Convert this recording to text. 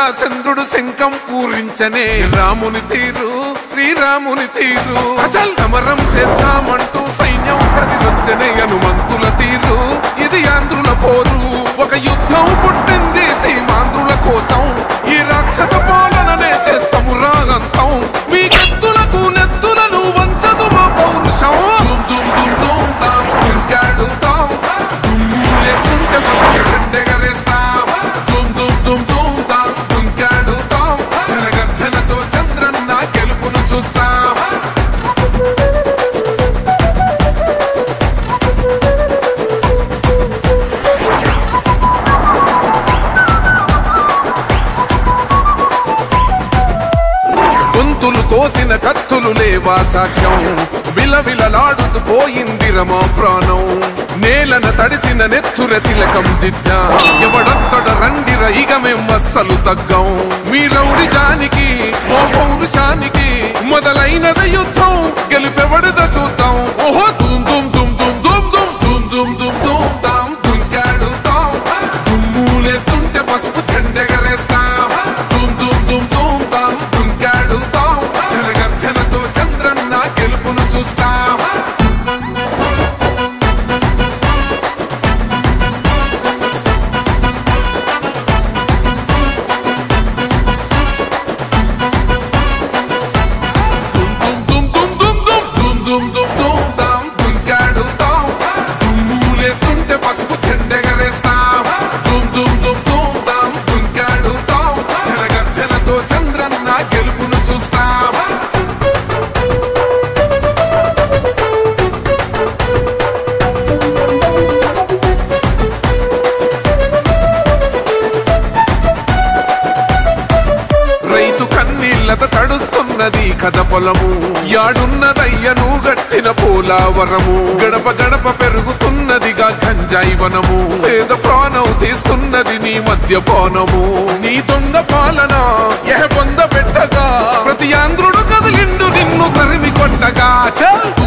చంద్రుడు శంఖం పూరించనే రాముని తీరు శ్రీరాముని తీరు అచల్ సమరం చేద్దామంటూ సైన్యం కదిలొచ్చనే హనుమంతుల తీరు ఇది ఆంధ్రుల పోరు ఒక యుద్ధం పుట్టింది సీమాంధ్రుల కోసం ఈ రాక్షస పాలననే చేస్తాము రాగంతం మీ కత్తులకు నెత్తులను వంచదు మా పౌరుషం దుమ్ దుమ్ దుమ్ దుమ్ తాం దుంకాడుతాం దుమ్ములేస్తుంటే పసుపు చెండెగరేస్తాం దుమ్ దుమ్ దుమ్ దుమ్ తాం దుంకాడుతాం జనగర్జనతో చంద్రన్న గెలుపును చూస్తాం గొంతులు కోసిన కత్తులు లేవా సాక్ష్యం విలవిలలాడుతూ పోయింది రమా ప్రాణం నేలన తడిసిన నెత్తుర తిలకం దిద్దా ఎవడొస్తడ రండిర ఇక మేం అస్సలు తగ్గం మీ రౌడి జానికి ఓ పౌరుషానికి మొదలైనద యుద్ధం గెలుపెవడద చూద్దాం ఓహో దుమ్ దుమ్ దుమ్ దుమ్ దుమ్ దుమ్ దుమ్ దుమ్ దుమ్ దుమ్ తాం దుంకాడుతాం దుమ్ములేస్తుంటే పసుపు చెండెగరేస్తాం దుమ్ దుమ్ దుమ్ దుమ్ తాం దుంకాడుతాం జనగర్జనతో చంద్రన్న గెలుపును చూస్తాం దుమ్ దుమ్ దుమ్ దుమ్ దుమ్ దుమ్ దుమ్ దుమ్ తాం దుంకాడుతాం దుమ్ములేస్తుంటే పసుపు చెండెగరేస్తాం దుమ్ దుమ్ దుమ్ దుమ్ తాం దుంకాడుతాం జనగర్జనతో చంద్రన్న గెలుపును చూస్తాం రైతు కన్నీళ్లతో తడుస్తున్నది కథ పొలము యాడున్నదయ్యను గట్టిన పోలావరము గడప గడప పెరుగుతున్నదిగా గంజాయి వనము పేద ప్రాణం తీస్తున్నది నీ మద్యపానము నీ దొంగ పాలన ఎహ పొంద పెట్టగా ప్రతి ఆంధ్రుడు కదిలిండు నిన్ను తరిమి కొట్టగా చల్